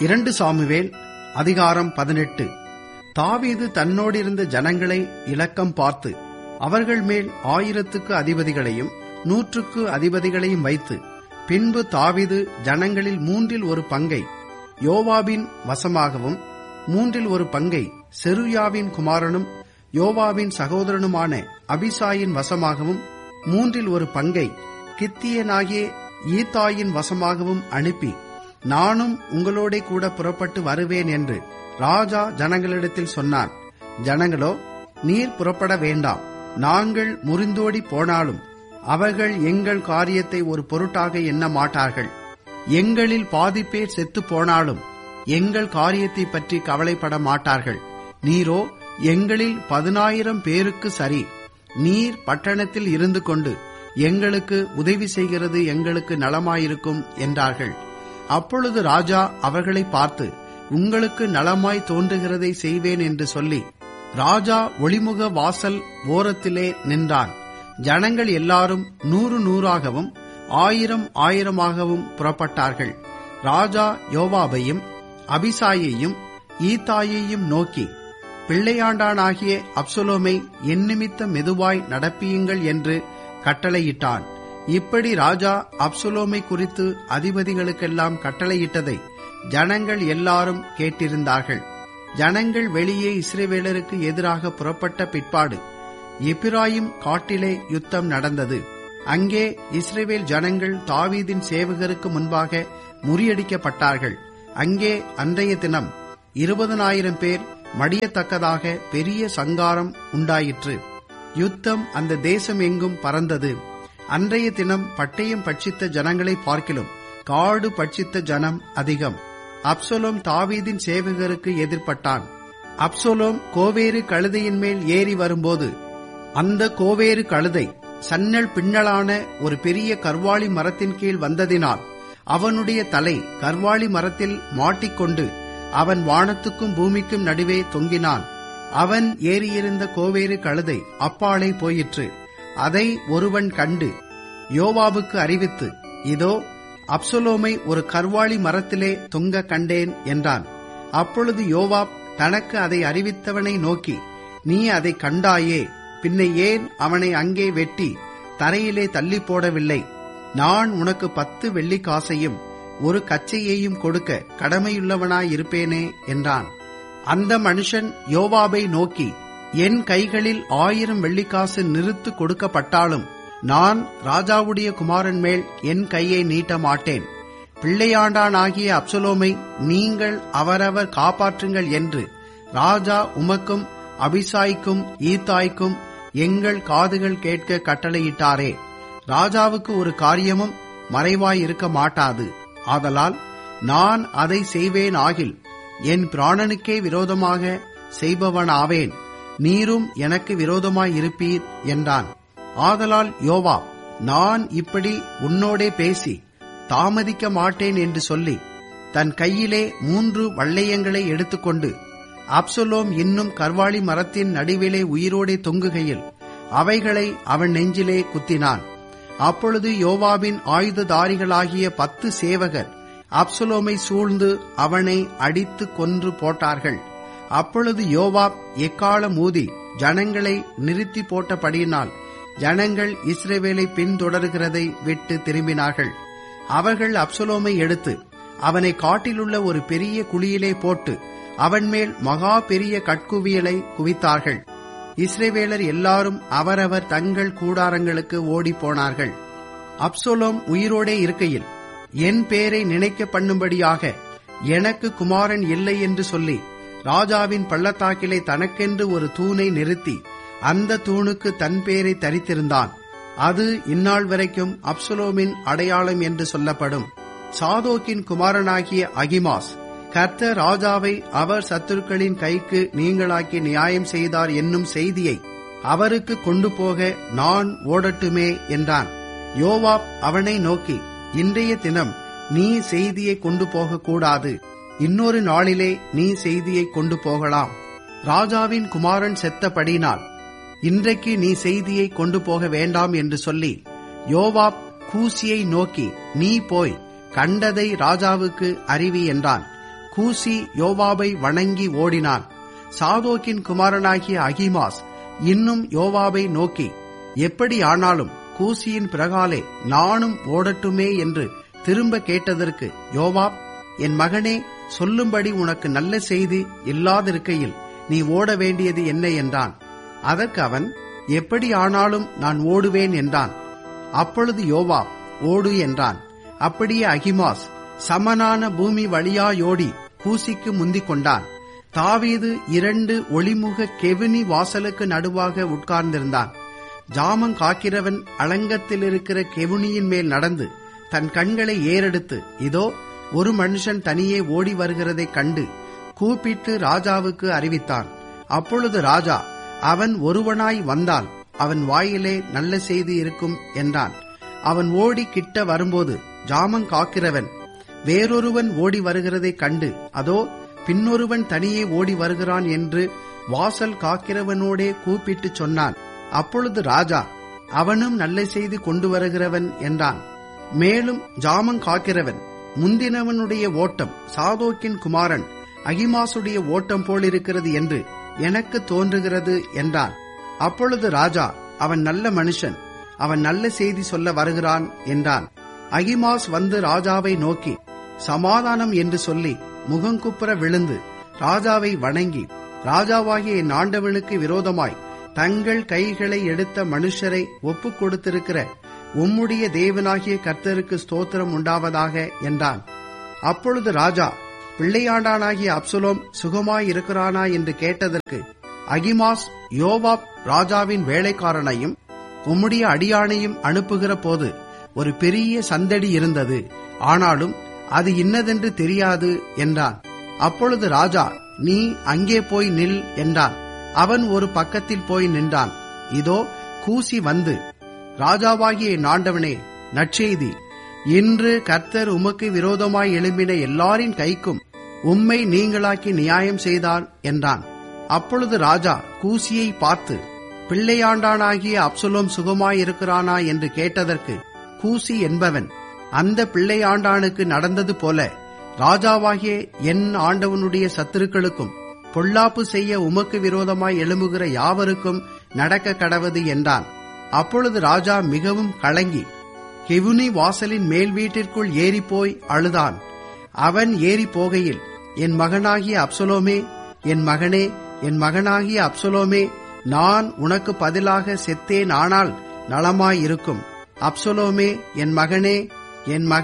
இரண்டு சாமுவேல் அதிகாரம் பதினெட்டு தாவீது தன்னோடிருந்த ஜனங்களை இலக்கம் பார்த்து அவர்கள் மேல் ஆயிரத்துக்கு அதிபதிகளையும் நூற்றுக்கு அதிபதிகளையும் வைத்து பின்பு தாவீது ஜனங்களில் மூன்றில் ஒரு பங்கை யோவாபின் வசமாகவும் மூன்றில் ஒரு பங்கை செருயாவின் குமாரனும் யோவாவின் சகோதரனுமான அபிசாயின் வசமாகவும் மூன்றில் ஒரு பங்கை கித்தியனாகிய ஈத்தாயின் வசமாகவும் அனுப்பி நானும் உங்களோட கூட புறப்பட்டு வருவேன் என்று ராஜா ஜனங்களிடத்தில் சொன்னான் ஜனங்களோ நீர் புறப்பட வேண்டாம் நாங்கள் முறிந்தோடி போனாலும் அவர்கள் எங்கள் காரியத்தை ஒரு பொருட்டாக எண்ண மாட்டார்கள் எங்களில் பாதி பேர் செத்து போனாலும் எங்கள் காரியத்தை பற்றி கவலைப்பட மாட்டார்கள் நீரோ எங்களில் பதினாயிரம் பேருக்கு சரி நீர் பட்டணத்தில் இருந்து கொண்டு எங்களுக்கு உதவி செய்கிறது எங்களுக்கு நலமாயிருக்கும் என்றார்கள் அப்பொழுது ராஜா அவர்களை பார்த்து உங்களுக்கு நலமாய் தோன்றுகிறதை செய்வேன் என்று சொல்லி ராஜா ஒளிமுக வாசல் ஓரத்திலே நின்றான் ஜனங்கள் எல்லாரும் நூறு நூறாகவும் ஆயிரம் ஆயிரமாகவும் புறப்பட்டார்கள் ராஜா யோவாபையும் அபிசாயையும் ஈத்தாயையும் நோக்கி பிள்ளையாண்டானாகிய அப்சலோமை என் நிமித்தம் மெதுவாய் நடப்பியுங்கள் என்று கட்டளையிட்டான் இப்படி ராஜா அப்சலோமை குறித்து அதிபதிகளுக்கெல்லாம் கட்டளையிட்டதை ஜனங்கள் எல்லாரும் கேட்டிருந்தார்கள் ஜனங்கள் வெளியே இஸ்ரேவேலருக்கு எதிராக புறப்பட்ட பிற்பாடு எப்பிராயிம் காட்டிலே யுத்தம் நடந்தது அங்கே இஸ்ரேவேல் ஜனங்கள் தாவீதின் சேவகருக்கு முன்பாக முறியடிக்கப்பட்டார்கள் அங்கே அன்றைய தினம் இருபதனாயிரம் பேர் மடியத்தக்கதாக பெரிய சங்காரம் உண்டாயிற்று யுத்தம் அந்த தேசம் எங்கும் பறந்தது அன்றைய தினம் பட்டயம் பட்சித்த ஜனங்களை பார்க்கிலும் காடு பட்சித்த ஜனம் அதிகம் அப்சோலோம் தாவீதின் சேவகருக்கு எதிர்பட்டான் அப்சோலோம் கோவேறு கழுதையின் மேல் ஏறி வரும்போது அந்த கோவேறு கழுதை சன்னல் பின்னலான ஒரு பெரிய கர்வாளி மரத்தின் கீழ் வந்ததினால் அவனுடைய தலை கர்வாளி மரத்தில் மாட்டிக்கொண்டு அவன் வானத்துக்கும் பூமிக்கும் நடுவே தொங்கினான் அவன் ஏறியிருந்த கோவேறு கழுதை அப்பாலே போயிற்று அதை ஒருவன் கண்டு யோவாவுக்கு அறிவித்து இதோ அப்சலோமை ஒரு கர்வாளி மரத்திலே தொங்க கண்டேன் என்றான் அப்பொழுது யோவாப் தனக்கு அதை அறிவித்தவனை நோக்கி நீ அதை கண்டாயே பின்ன ஏன் அவனை அங்கே வெட்டி தரையிலே தள்ளி போடவில்லை நான் உனக்கு பத்து வெள்ளிக்காசையும் ஒரு கச்சையையும் கொடுக்க கடமையுள்ளவனாயிருப்பேனே என்றான் அந்த மனுஷன் யோவாபை நோக்கி என் கைகளில் ஆயிரம் வெள்ளிக்காசு நிறுத்து கொடுக்கப்பட்டாலும் நான் ராஜாவுடைய குமாரன் மேல் என் கையை நீட்ட மாட்டேன் பிள்ளையாண்டானாகிய அப்சலோமை நீங்கள் அவரவர் காப்பாற்றுங்கள் என்று ராஜா உமக்கும் அபிசாய்க்கும் ஈத்தாய்க்கும் எங்கள் காதுகள் கேட்க கட்டளையிட்டாரே ராஜாவுக்கு ஒரு காரியமும் மறைவாய் இருக்க மாட்டாது ஆதலால் நான் அதை செய்வேன் ஆகில் என் பிராணனுக்கே விரோதமாக செய்பவனாவேன் நீரும் எனக்கு விரோதமாய் இருப்பீர் என்றான் ஆதலால் யோவா நான் இப்படி உன்னோடே பேசி தாமதிக்க மாட்டேன் என்று சொல்லி தன் கையிலே மூன்று வள்ளையங்களை எடுத்துக்கொண்டு அப்சலோம் இன்னும் கர்வாளி மரத்தின் நடுவிலே உயிரோடே தொங்குகையில் அவைகளை அவன் நெஞ்சிலே குத்தினான் அப்பொழுது யோவாவின் ஆயுததாரிகளாகிய பத்து சேவகர் அப்சலோமை சூழ்ந்து அவனை அடித்து கொன்று போட்டார்கள் அப்பொழுது யோவாப் எக்காலம் ஊதி ஜனங்களை நிறுத்தி போட்டபடியினால் ஜனங்கள் இஸ்ரேவேலை பின்தொடர்கிறதை விட்டு திரும்பினார்கள் அவர்கள் அப்சலோமை எடுத்து அவனை காட்டிலுள்ள ஒரு பெரிய குழியிலே போட்டு அவன் மேல் மகா பெரிய கட்குவியலை குவித்தார்கள் இஸ்ரேவேலர் எல்லாரும் அவரவர் தங்கள் கூடாரங்களுக்கு ஓடி போனார்கள் அப்சோலோம் உயிரோடே இருக்கையில் என் பேரை நினைக்க பண்ணும்படியாக எனக்கு குமாரன் இல்லை என்று சொல்லி ராஜாவின் பள்ளத்தாக்கிலே தனக்கென்று ஒரு தூணை நிறுத்தி அந்த தூணுக்கு தன் பேரை தரித்திருந்தான் அது இந்நாள் வரைக்கும் அப்சலோமின் அடையாளம் என்று சொல்லப்படும் சாதோக்கின் குமாரனாகிய அகிமாஸ் கர்த்த ராஜாவை அவர் சத்துருக்களின் கைக்கு நீங்களாக்கி நியாயம் செய்தார் என்னும் செய்தியை அவருக்கு கொண்டு போக நான் ஓடட்டுமே என்றான் யோவாப் அவனை நோக்கி இன்றைய தினம் நீ செய்தியை கொண்டு போகக்கூடாது இன்னொரு நாளிலே நீ செய்தியை கொண்டு போகலாம் ராஜாவின் குமாரன் செத்தபடினால் இன்றைக்கு நீ செய்தியை கொண்டு போக வேண்டாம் என்று சொல்லி யோவாப் கூசியை நோக்கி நீ போய் கண்டதை ராஜாவுக்கு அறிவி என்றான் கூசி யோவாபை வணங்கி ஓடினான் சாதோக்கின் குமாரனாகிய அகிமாஸ் இன்னும் யோவாபை நோக்கி எப்படி ஆனாலும் கூசியின் பிறகாலே நானும் ஓடட்டுமே என்று திரும்ப கேட்டதற்கு யோவாப் என் மகனே சொல்லும்படி உனக்கு நல்ல செய்தி இல்லாதிருக்கையில் நீ ஓட வேண்டியது என்ன என்றான் அதற்கு அவன் எப்படி ஆனாலும் நான் ஓடுவேன் என்றான் அப்பொழுது யோவா ஓடு என்றான் அப்படியே அகிமாஸ் சமனான பூமி வழியாயோடி கூசிக்கு முந்திக் கொண்டான் தாவீது இரண்டு ஒளிமுக கெவினி வாசலுக்கு நடுவாக உட்கார்ந்திருந்தான் ஜாமம் காக்கிறவன் அலங்கத்தில் இருக்கிற கெவுனியின் மேல் நடந்து தன் கண்களை ஏறெடுத்து இதோ ஒரு மனுஷன் தனியே ஓடி வருகிறதைக் கண்டு கூப்பிட்டு ராஜாவுக்கு அறிவித்தான் அப்பொழுது ராஜா அவன் ஒருவனாய் வந்தால் அவன் வாயிலே நல்ல செய்தி இருக்கும் என்றான் அவன் ஓடி கிட்ட வரும்போது ஜாமம் காக்கிறவன் வேறொருவன் ஓடி வருகிறதைக் கண்டு அதோ பின்னொருவன் தனியே ஓடி வருகிறான் என்று வாசல் காக்கிறவனோடே கூப்பிட்டு சொன்னான் அப்பொழுது ராஜா அவனும் நல்ல செய்தி கொண்டு வருகிறவன் என்றான் மேலும் ஜாமம் காக்கிறவன் முந்தினவனுடைய ஓட்டம் சாதோக்கின் குமாரன் அகிமாசுடைய ஓட்டம் போலிருக்கிறது என்று எனக்கு தோன்றுகிறது என்றான் அப்பொழுது ராஜா அவன் நல்ல மனுஷன் அவன் நல்ல செய்தி சொல்ல வருகிறான் என்றான் அகிமாஸ் வந்து ராஜாவை நோக்கி சமாதானம் என்று சொல்லி முகங்குப்புற விழுந்து ராஜாவை வணங்கி ராஜாவாகிய என் ஆண்டவனுக்கு விரோதமாய் தங்கள் கைகளை எடுத்த மனுஷரை ஒப்புக் கொடுத்திருக்கிற உம்முடைய தேவனாகிய கர்த்தருக்கு ஸ்தோத்திரம் உண்டாவதாக என்றான் அப்பொழுது ராஜா பிள்ளையாண்டானாகிய அப்சுலோம் சுகமாயிருக்கிறானா என்று கேட்டதற்கு அகிமாஸ் யோவாப் ராஜாவின் வேலைக்காரனையும் உம்முடைய அடியானையும் அனுப்புகிற போது ஒரு பெரிய சந்தடி இருந்தது ஆனாலும் அது இன்னதென்று தெரியாது என்றான் அப்பொழுது ராஜா நீ அங்கே போய் நில் என்றான் அவன் ஒரு பக்கத்தில் போய் நின்றான் இதோ கூசி வந்து ராஜாவாகிய என் ஆண்டவனே நற்செய்தி இன்று கர்த்தர் உமக்கு விரோதமாய் எழும்பின எல்லாரின் கைக்கும் உம்மை நீங்களாக்கி நியாயம் செய்தார் என்றான் அப்பொழுது ராஜா கூசியை பார்த்து பிள்ளையாண்டானாகிய அப்சுலோம் சுகமாயிருக்கிறானா என்று கேட்டதற்கு கூசி என்பவன் அந்த பிள்ளையாண்டானுக்கு நடந்தது போல ராஜாவாகிய என் ஆண்டவனுடைய சத்துருக்களுக்கும் பொல்லாப்பு செய்ய உமக்கு விரோதமாய் எழும்புகிற யாவருக்கும் நடக்க கடவது என்றான் அப்பொழுது ராஜா மிகவும் கலங்கி கெவுனி வாசலின் மேல் வீட்டிற்குள் ஏறிப்போய் அழுதான் அவன் ஏறி போகையில் என் மகனாகிய அப்சலோமே என் மகனே என் மகனாகிய அப்சலோமே நான் உனக்கு பதிலாக செத்தேன் ஆனால் நலமாயிருக்கும் அப்சலோமே என் மகனே என் மகன்